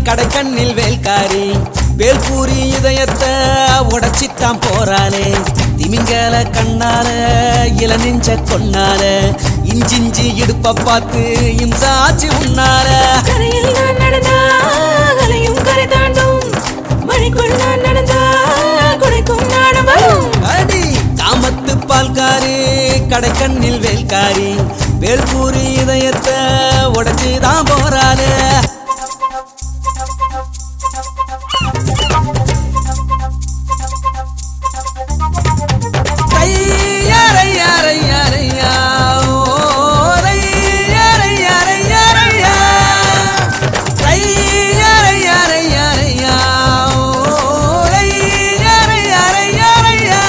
கடைக்கண்ணில் வேல்காரி வேல்பூரி இதயத்தை உடைச்சித்தான் போறாளே திமிங்கல கண்ணால இள நெஞ்ச கொன்னால இஞ்சிஞ்சி இடுப்ப பார்த்து இம்சாச்சு உன்னால கரையில் நான் நடந்தா அலையும் கரை தாண்டும் மழைக்குள் நான் நடந்தா குடைக்கும் நாடம் வரும் அடி காமத்து பால்காரி கடைக்கண்ணில் வேல்காரி வேல்பூரி இதயத்தை உடைச்சுதான் போறாளே ரையாரையாரையாரையா, ஓ, ரையாரையாரையாரையா. ரையாரையாரையாரையா, ஓ, ரையாரையாரையாரையா.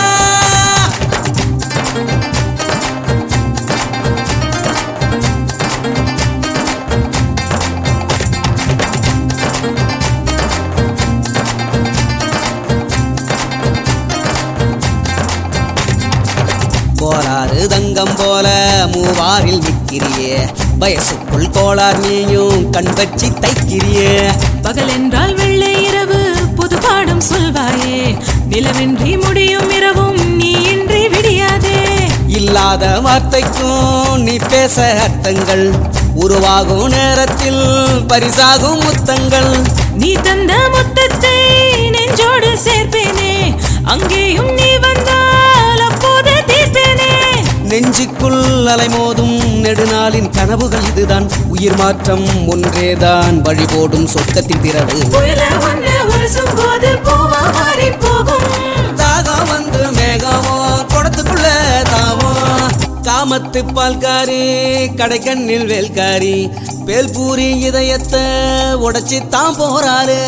கோளாறு தங்கம் போல மூவாரில் நிற்கிறியே வயசுக்குள் கோளார் நீயும் கண் வச்சி தைக்கிறியே பகல் என்றால் வெள்ளை இரவு புது பாடம் சொல்வாயே நிலவென்றி முடியும் இரவும் நீ இன்றி விடியாதே இல்லாத வார்த்தைக்கும் நீ பேச அர்த்தங்கள் உருவாகும் நேரத்தில் பரிசாகும் முத்தங்கள் நீ தந்த முத்தத்தை நெஞ்சோடு சேர்ப்பேனே அங்கேயும் நீ வந்தால் அப்போது தீர்ப்பேனே நெஞ்சுக்குள் அலைமோதும் நெடுநாளின் கனவுகள் இதுதான் உயிர் மாற்றம் ஒன்றேதான் வழிபோடும் சொர்க்கத்தின் திறவு புயல ஒன்று உரசும் போது பூவா மாறி போகும் தாகம் வந்து மேகமோ குடத்துக்குள்ள தாமோ காமத்து பால்காரி கடைக்கண்ணில் வேல்காரி பேல்பூரி இதயத்தை உடைச்சி தான் போறாரு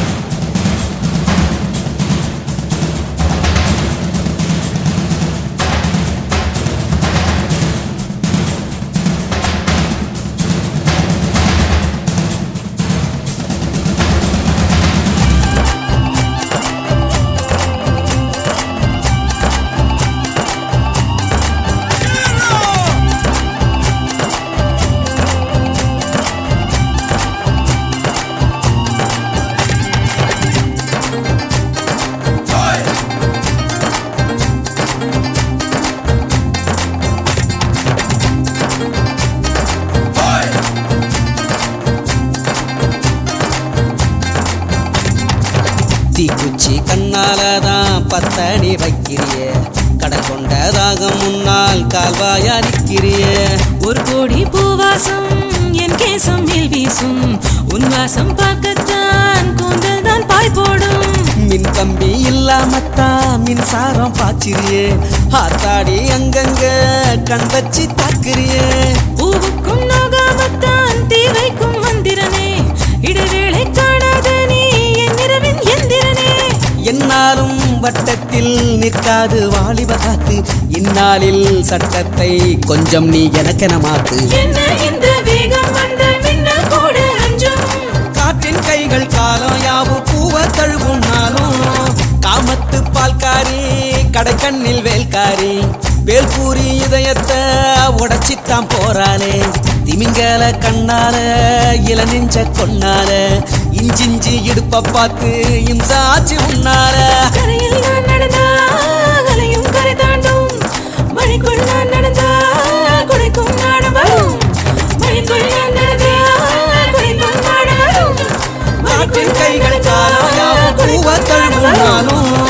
தீக்குச்சி கண்ணாலதான் பத்தடி வைக்கிறியே கடல் கொண்ட தாகம் முன்னால் கால்வாயா நிற்கிறியே ஒரு கோடி பூவாசம் என் கேசம் மேல் வீசும் உன் வாசம் பார்க்கத்தான் கூந்தல் தான் பாய் போடும் மின் கம்பி இல்லாமத்தான் மின்சாரம் பாய்ச்சிறியே ஆத்தாடி அங்கங்க கண் வச்சு தாக்குறியே பூவுக்கும் நோகாமத்தான் தீ வைக்கும் மந்திரனே இடைவேளை காணாத நீ என் இரவின் எந்திரனே என்னாலும் வட்டத்தில் நிற்காது வாலிப காத்து இந்நாளில் சட்டத்தை கொஞ்சம் நீ எனக்கென மாத்து என்ன இந்த வேகம் வந்த மின்னல் கூட அஞ்சும் காற்றின் கைகள் காலம் யாவும் பூவ தழுவும் நாளும் காமத்து பால்காரி கடைக்கண்ணில் வேல்காரி வேல்பூரி இதயத்தை உடைச்சித்தான் போறாளே திமிங்கல கண்ணால இள நெஞ்ச கொன்னால இஞ்சிஞ்சி இடுப்ப பார்த்து இம்சாச்சு உன்னால கரையில் நான் நடந்தா அலையும் கரை தாண்டும் மழைக்குள் நான் நடந்தா குடைக்கும் நாடம் வரும் மழைக்குள் நான் நடந்தா குடைக்கும் நாடம் வரும் காற்றின் கைகள் காலம் யாவும் பூவ தழுவும் நாளும்